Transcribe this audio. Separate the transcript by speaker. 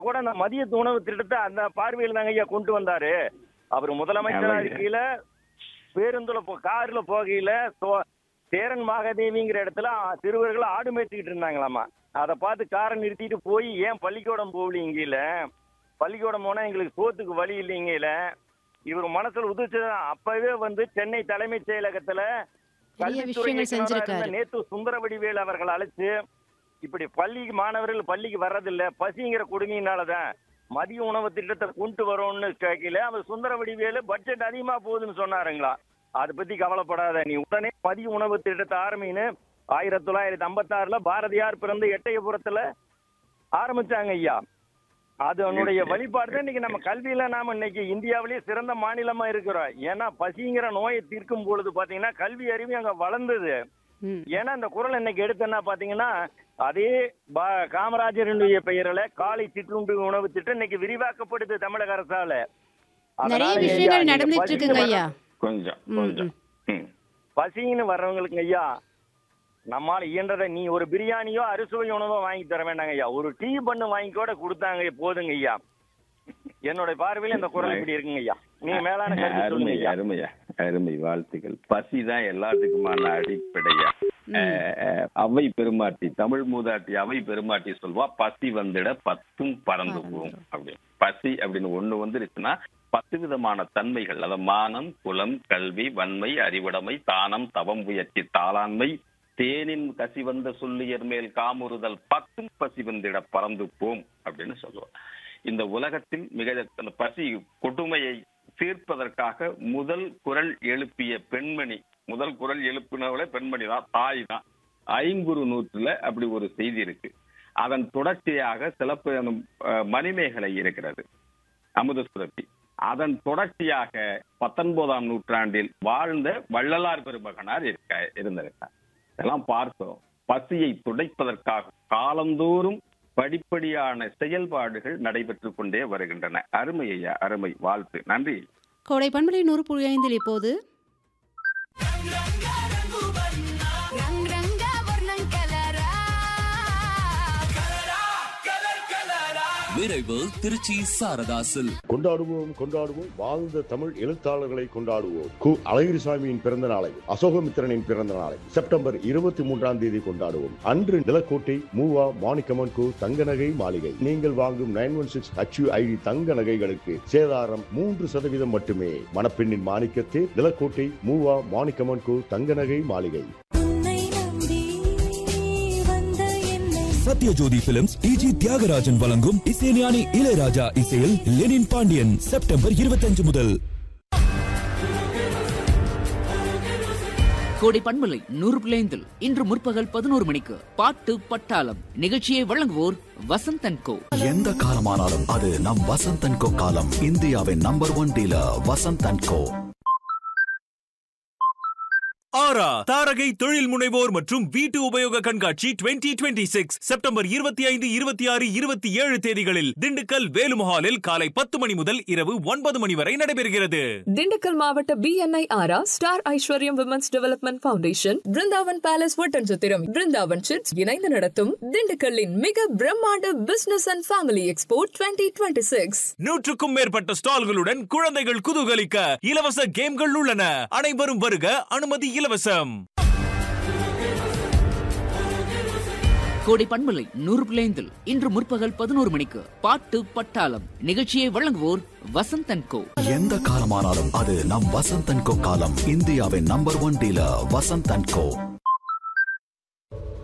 Speaker 1: கூட அந்த மதிய உணவு திட்டத்தை அந்த பார்வையில் தாங்க ஐயா கொண்டு வந்தாரு அவர் முதலமைச்சரா
Speaker 2: ஆமாங்க.
Speaker 1: இருக்கையில பேருந்துல போ கார்ல போகையில தோ- சேரன் மகாதேவிங்கிற இடத்துல ஆ- சிறுவர்கள் ஆடு மேய்ச்சிக்கிட்டு இருந்தாங்களாமா அதை பார்த்து காரை நிறுத்திட்டு போய் ஏன் பள்ளிக்கூடம் போகலீங்கல பள்ளிக்கூடம் போனா எங்களுக்கு சோத்துக்கு வழி இல்லைங்கல இவர் மனசுல உதிச்சதான் அப்பவே வந்து சென்னை தலைமைச் செயலகத்துல
Speaker 3: நிறைய
Speaker 1: கல்வித்துறை
Speaker 3: விஷயங்கள்
Speaker 1: இயக்குனரா
Speaker 3: செஞ்சிருக்காரு.
Speaker 1: இருந்த நேத்து சுந்தரவடிவேல் அவர்கள் அழைச்சு இப்படி பள்ளி மாணவர்கள் பள்ளிக்கு வர்றதில்ல பசிங்கிற கொடுமையினாலதான் மதிய உணவு திட்டத்தை கொண்டு வரோம்னு கேட்கல அவர் சுந்தரவடிவேலு பட்ஜெட் அதிகமா போகுதுன்னு சொன்னாருங்களா அதை பத்தி கவலைப்படாத நீ உடனே மதிய உணவு திட்டத்தை ஆரம்பின்னு ஆயிரத்தி தொள்ளாயிரத்தி ஐம்பத்தாறுல பாரதியார் பிறந்த எட்டயபுரத்துல ஆரம்பிச்சாங்க ஐயா அது அவனுடைய வழிபாடு தான் இன்னைக்கு நம்ம கல்வியில நாம இன்னைக்கு இந்தியாவிலேயே சிறந்த மாநிலமா இருக்கிறோம் ஏன்னா பசிங்கிற நோயை தீர்க்கும் பொழுது பாத்தீங்கன்னா கல்வி அறிவு அங்க வளர்ந்தது
Speaker 3: ம்.
Speaker 1: ஏன்னா இந்த குரல் இன்னைக்கு எடுத்தேன்னா பாத்தீங்கன்னா அதே பா- காமராஜருடைய பெயரில் காலை சிற்றுண்டி உணவு திட்டம் இன்னைக்கு விரிவாக்கப்படுது தமிழக அரசால
Speaker 3: நிறைய
Speaker 1: அதனால ஐயா,
Speaker 3: விஷயங்கள்
Speaker 1: நீங்க
Speaker 3: நடந்துட்டு
Speaker 1: பசின்னு
Speaker 3: இருக்குங்க ஐயா
Speaker 2: கொஞ்சம்
Speaker 3: ம்,
Speaker 2: கொஞ்சம் ம்.
Speaker 1: பசின்னு வர்றவங்களுக்கு ஐயா நம்மால இயன்றதை நீ ஒரு பிரியாணியோ அறுசுவை உணவோ வாங்கி தர வேண்டாங்க ஐயா ஒரு டீ பண்ணு வாங்கி கூட கொடுத்தாங்க போதுங்க ஐயா என்னோட பார்வையில இந்த குரல் இப்படி இருக்குங்க ஐயா நீங்க மேலான கருத்து
Speaker 2: அருமை
Speaker 1: சொல்லுங்க ஐயா
Speaker 2: அருமையா அருமை வாழ்த்துக்கள் பசி தான் எல்லாத்துக்குமான அடிப்படையா அஹ், அஹ், அவை பெருமாட்டி தமிழ் மூதாட்டி அவை பெருமாட்டி சொல்வா பசி வந்துட பத்தும் பறந்து போகும் அப்படி பசி அப்படின்னு ஒண்ணு வந்துருச்சுன்னா பத்து விதமான தன்மைகள் அத மானம் குலம் கல்வி வன்மை அறிவுடைமை தானம் தவம் முயற்சி தாளாண்மை தேனின் கசி வந்த சொல்லியர் மேல் காமுறுதல் பத்தும் பசி வந்திட பறந்து போம் அப்படின்னு சொல்லுவார் இந்த உலகத்தில் மிக அந்த பசி கொடுமையை தீர்ப்பதற்காக முதல் குரல் எழுப்பிய பெண்மணி முதல் குரல் எழுப்பினவளே பெண்மணி தான் தாய் தான் ஐங்குறு நூற்றுல அப்படி ஒரு செய்தி இருக்கு அதன் தொடர்ச்சியாக சிலப்பு அஹ், மணிமேகலை இருக்கிறது அமுத சுரப்பி அதன் தொடர்ச்சியாக பத்தொன்பதாம் நூற்றாண்டில் வாழ்ந்த வள்ளலார் பெருமகனார் இருக்க இருந்திருக்கார் இதெல்லாம் பார்த்தோம் பசியை துடைப்பதற்காக காலந்தோறும் படிப்படியான செயல்பாடுகள் நடைபெற்றுக் கொண்டே வருகின்றன அருமை ஐயா அருமை வாழ்த்து நன்றி
Speaker 3: கோடை பண்பலை நூறு புள்ளி ஐந்தில் இப்போது
Speaker 4: రంగ్ రంగ వర్ణం కలరా
Speaker 5: விரைவு திருச்சி சாரதாசில்
Speaker 6: கொண்டாடுவோம் கொண்டாடுவோம் வாழ்ந்த தமிழ் எழுத்தாளர்களை கொண்டாடுவோம் கு அழகிரிசாமியின் பிறந்த நாளை அசோகமித்திரனின் பிறந்த நாளை செப்டம்பர் இருபத்தி மூன்றாம் தேதி கொண்டாடுவோம் அன்று நிலக்கோட்டை மூவா மாணிக்கமன் கு தங்க நகை மாளிகை நீங்கள் வாங்கும் நைன் ஒன் சிக்ஸ் ஐடி தங்க நகைகளுக்கு சேதாரம் மூன்று சதவீதம் மட்டுமே மணப்பெண்ணின் மாணிக்கத்தே நிலக்கோட்டை மூவா மாணிக்கமன் கு தங்க நகை மாளிகை
Speaker 4: உன்னை நம்பி வந்த என்னை
Speaker 5: சத்யஜோதி பிலிம்ஸ் டிஜி தியாகராஜன் வழங்கும் இசைஞானி இளையராஜா இசையில் லெனின் பாண்டியன் செப்டம்பர் இருபத்தஞ்சு முதல்
Speaker 7: கோடை பண்பலை நூறு பிள்ளைந்தில் இன்று முற்பகல் பதினோரு மணிக்கு பாட்டு பட்டாளம் நிகழ்ச்சியை வழங்குவோர் வசந்தன் கோ
Speaker 5: எந்த காலமானாலும் அது நம் வசந்தன் கோ காலம் இந்தியாவின் number one dealer Vasanthan co
Speaker 8: ஆரா தாரகை தொழில் முனைவோர் மற்றும் வீட்டு உபயோக கண்காட்சி 2026 சிக்ஸ் செப்டம்பர் இருபத்தி ஐந்து இருபத்தி ஆறு இருபத்தி ஏழு தேதிகளில் திண்டுக்கல் வேலுமஹாலில் காலை பத்து மணி முதல் இரவு ஒன்பது மணி வரை நடைபெறுகிறது
Speaker 9: திண்டுக்கல் மாவட்ட BNI Aura Star Aishwaryam women's development foundation Brindavan palace Oddanchatram Brindavan chits இணைந்து நடத்தும் திண்டுக்கல்லின் மிக பிரம்மாண்ட business and family expo twenty twenty six
Speaker 8: நூற்றுக்கும் மேற்பட்ட ஸ்டால்களுடன் குழந்தைகள் குதூகலிக்க இலவச கேம்கள் உள்ளன அனைவரும் வருக அனுமதி இலவசம்
Speaker 7: கோடை பண்பலை நூறு பிள்ளைந்தில் இன்று முற்பகல் பதினோரு மணிக்கு பாட்டு பட்டாளம் நிகழ்ச்சியை வழங்குவோர் வசந்தன் கோ
Speaker 5: எந்த காலமானாலும் அது நம் வசந்தன் கோ காலம் இந்தியாவின் நம்பர் ஒன் டீலர் வசந்தன் கோ